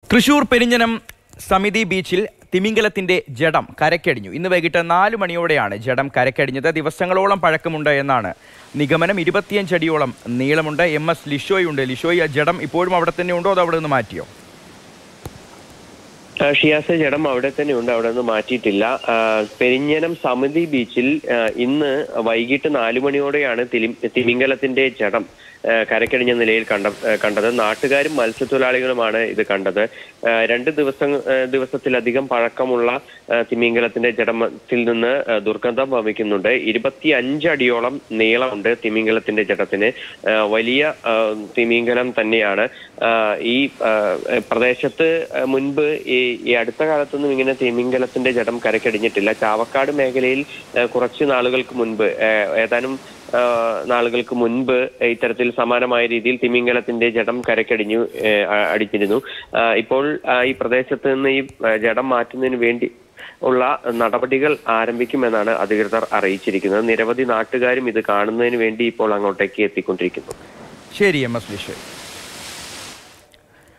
തൃശൂർ പെരിഞ്ഞനം സമിതി ബീച്ചിൽ തിമിംഗലത്തിന്റെ ജഡം കരക്കടിഞ്ഞു ഇന്ന് വൈകിട്ട് നാല് മണിയോടെയാണ് ജഡം കരക്കടിഞ്ഞത് ദിവസങ്ങളോളം പഴക്കമുണ്ട് എന്നാണ് നിഗമനം ഇരുപത്തിയഞ്ചടിയോളം നീളമുണ്ട് എം എസ് ലിഷോയുണ്ട് ലിഷോയ് ആ ജഡം ഇപ്പോഴും അവിടെ തന്നെ ഉണ്ടോ അതോ അവിടെ നിന്ന് മാറ്റിയോ ആ, ഷിയാസ് ജഡം അവിടെ തന്നെ ഉണ്ട് അവിടെ നിന്ന് മാറ്റിയിട്ടില്ല ആ, പെരിഞ്ഞനം സമിതി ബീച്ചിൽ ആ, ഇന്ന് വൈകിട്ട് നാലു മണിയോടെയാണ് തിലി- തിമിംഗലത്തിന്റെ ജഡം ആ, കരക്കടിഞ്ഞ നിലയിൽ കണ്ട ആ, കണ്ടത് നാട്ടുകാരും മത്സ്യത്തൊഴിലാളികളുമാണ് ഇത് കണ്ടത് ആ, രണ്ട് ദിവസം ആ, ദിവസത്തിലധികം പഴക്കമുള്ള ആ, തിമിംഗലത്തിന്റെ ജഡത്തിൽ നിന്ന് ആ, ദുർഗന്ധം വമിക്കുന്നുണ്ട് ഇരുപത്തി അഞ്ചടിയോളം നീളമുണ്ട് തിമിംഗലത്തിന്റെ ജഡത്തിന് ആ, വലിയ ആ, തിമിംഗലം തന്നെയാണ് ആ, ഈ ആ, പ്രദേശത്ത് ആ, മുൻപ് ഈ ഈ അടുത്ത കാലത്തൊന്നും ഇങ്ങനെ തിമിംഗലത്തിന്റെ ജഡം കരക്കടിഞ്ഞിട്ടില്ല ചാവക്കാട് മേഖലയിൽ ആ, കുറച്ച് നാളുകൾക്ക് മുൻപ് ആ, ഏതാനും ആ, നാളുകൾക്ക് മുൻപ് ഇത്തരത്തിൽ സമാനമായ രീതിയിൽ തിമിംഗലത്തിന്റെ ജഡം കരക്കടിഞ്ഞു ഏ, അ- അടിച്ചിരുന്നു ആ, ഇപ്പോൾ ആ, ഈ പ്രദേശത്ത് നിന്ന് ഈ ആ, ജഡം മാറ്റുന്നതിന് വേണ്ടി ഉള്ള നടപടികൾ ആരംഭിക്കുമെന്നാണ് അധികൃതർ അറിയിച്ചിരിക്കുന്നത് നിരവധി നാട്ടുകാരും ഇത് കാണുന്നതിന് വേണ്ടി ഇപ്പോൾ അങ്ങോട്ടേക്ക് എത്തിക്കൊണ്ടിരിക്കുന്നു ശരി എം എസ് ലിഷോയ്